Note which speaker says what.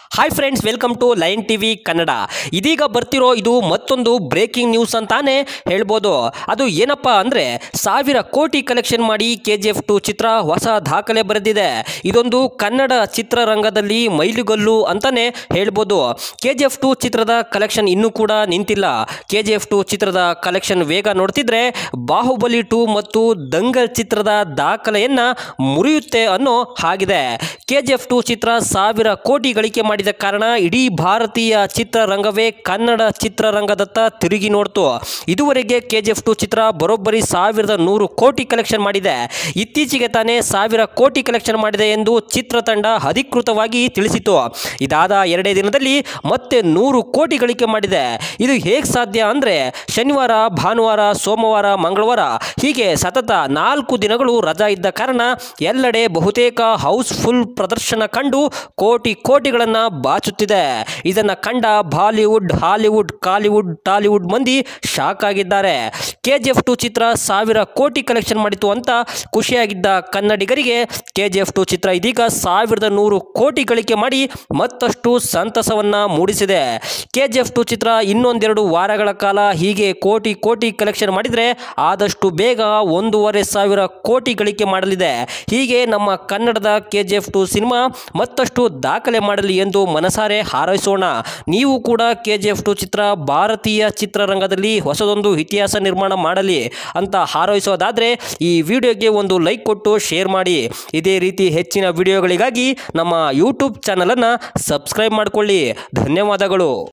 Speaker 1: hi friends welcome to line TV Kannada ಇದೀಗ ಬರ್ತಿರೋ ಇದು ಮತ್ತೊಂದು ಬ್ರೇಕಿಂಗ್ ನ್ಯೂಸ್ ಅಂತಾನೆ ಹೇಳ್ಬೋದು ಅದು ಏನಪ್ಪ ಅಂದರೆ ಸಾವಿರ ಕೋಟಿ ಕಲೆಕ್ಷನ್ ಮಾಡಿ ಕೆ ಜಿ ಎಫ್ ಟು ಚಿತ್ರ ಹೊಸ ದಾಖಲೆ ಬರೆದಿದೆ ಇದೊಂದು ಕನ್ನಡ ಚಿತ್ರರಂಗದಲ್ಲಿ ಮೈಲುಗಲ್ಲು ಅಂತಾನೆ ಹೇಳ್ಬೋದು ಕೆ ಜಿ ಎಫ್ ಟು ಚಿತ್ರದ ಕಲೆಕ್ಷನ್ ಇನ್ನೂ ಕೂಡ ನಿಂತಿಲ್ಲ ಕೆ ಜಿ ಎಫ್ ಟು ಚಿತ್ರದ ಕಲೆಕ್ಷನ್ ವೇಗ ನೋಡ್ತಿದ್ರೆ ಬಾಹುಬಲಿ ಟು ಮತ್ತು ದಂಗಲ್ ಚಿತ್ರದ ದಾಖಲೆಯನ್ನ ಮುರಿಯುತ್ತೆ ಅನ್ನೋ ಹಾಗಿದೆ ಕೆ ಜಿ ಎಫ್ ಟು ಚಿತ್ರ ಸಾವಿರ ಕೋಟಿ ಗಳಿಕೆ ಮಾಡಿದ ಕಾರಣ ಇಡೀ ಭಾರತೀಯ ಚಿತ್ರರಂಗವೇ ಕನ್ನಡ ಚಿತ್ರರಂಗದತ್ತ ತಿರುಗಿ ನೋಡ್ತು ಇದುವರೆಗೆ ಕೆ ಜಿ ಎಫ್ ಟು ಚಿತ್ರ ಬರೋಬ್ಬರಿ ಸಾವಿರದ ನೂರು ಕೋಟಿ ಕಲೆಕ್ಷನ್ ಮಾಡಿದೆ ಇತ್ತೀಚೆಗೆ ತಾನೇ ಸಾವಿರ ಕೋಟಿ ಕಲೆಕ್ಷನ್ ಮಾಡಿದೆ ಎಂದು ಚಿತ್ರತಂಡ ಅಧಿಕೃತವಾಗಿ ತಿಳಿಸಿತು ಇದಾದ ಎರಡೇ ದಿನದಲ್ಲಿ ಮತ್ತೆ ನೂರು ಕೋಟಿ ಗಳಿಕೆ ಮಾಡಿದೆ ಇದು ಹೇಗೆ ಸಾಧ್ಯ ಅಂದರೆ ಶನಿವಾರ ಭಾನುವಾರ ಸೋಮವಾರ ಮಂಗಳವಾರ ಹೀಗೆ ಸತತ ನಾಲ್ಕು ದಿನಗಳು ರಜಾ ಇದ್ದ ಕಾರಣ ಎಲ್ಲೆಡೆ ಬಹುತೇಕ ಹೌಸ್ಫುಲ್ ಪ್ರದರ್ಶನ ಕಂಡು ಕೋಟಿ ಕೋಟಿಗಳನ್ನು ಬಾಚುತ್ತಿದೆ ಇದನ್ನು ಕಂಡ ಬಾಲಿವುಡ್ ಹಾಲಿವುಡ್ ಕಾಲಿವುಡ್ ಟಾಲಿವುಡ್ ಮಂದಿ ಶಾಕ್ ಆಗಿದ್ದಾರೆ ಕೆ ಜಿ ಎಫ್ ಟು ಚಿತ್ರ ಸಾವಿರ ಕೋಟಿ ಕಲೆಕ್ಷನ್ ಮಾಡಿತು ಅಂತ ಖುಷಿಯಾಗಿದ್ದ ಕನ್ನಡಿಗರಿಗೆ ಕೆ ಜಿ ಎಫ್ ಟು ಚಿತ್ರ ಇದೀಗ ಸಾವಿರದ ನೂರು ಕೋಟಿ ಗಳಿಕೆ ಮಾಡಿ ಮತ್ತಷ್ಟು ಸಂತಸವನ್ನ ಮೂಡಿಸಿದೆ ಕೆ ಜಿ ಎಫ್ ಟು ಚಿತ್ರ ಇನ್ನೊಂದೆರಡು ವಾರಗಳ ಕಾಲ ಹೀಗೆ ಕೋಟಿ ಕೋಟಿ ಕಲೆಕ್ಷನ್ ಮಾಡಿದರೆ ಆದಷ್ಟು ಬೇಗ ಒಂದೂವರೆ ಸಾವಿರ ಕೋಟಿ ಗಳಿಕೆ ಮಾಡಲಿದೆ ಹೀಗೆ ನಮ್ಮ ಕನ್ನಡದ K G F two cinema ಮತ್ತಷ್ಟು ದಾಖಲೆ ಮಾಡಲಿ ಎಂದು ಮನಸಾರೆ ಹಾರೈಸೋಣ ನೀವು ಕೂಡ ಕೆ ಜಿ ಎಫ್ ಟು ಚಿತ್ರ ಭಾರತೀಯ ಚಿತ್ರರಂಗದಲ್ಲಿ ಹೊಸದೊಂದು ಇತಿಹಾಸ ನಿರ್ಮಾಣ ಮಾಡಲಿ ಅಂತ ಹಾರೈಸೋದಾದರೆ ಈ ವಿಡಿಯೋಗೆ ಒಂದು ಲೈಕ್ ಕೊಟ್ಟು ಶೇರ್ ಮಾಡಿ ಇದೇ ರೀತಿ ಹೆಚ್ಚಿನ ವಿಡಿಯೋಗಳಿಗಾಗಿ ನಮ್ಮ ಯೂಟ್ಯೂಬ್ ಚಾನಲನ್ನು ಸಬ್ಸ್ಕ್ರೈಬ್ ಮಾಡಿಕೊಳ್ಳಿ ಧನ್ಯವಾದಗಳು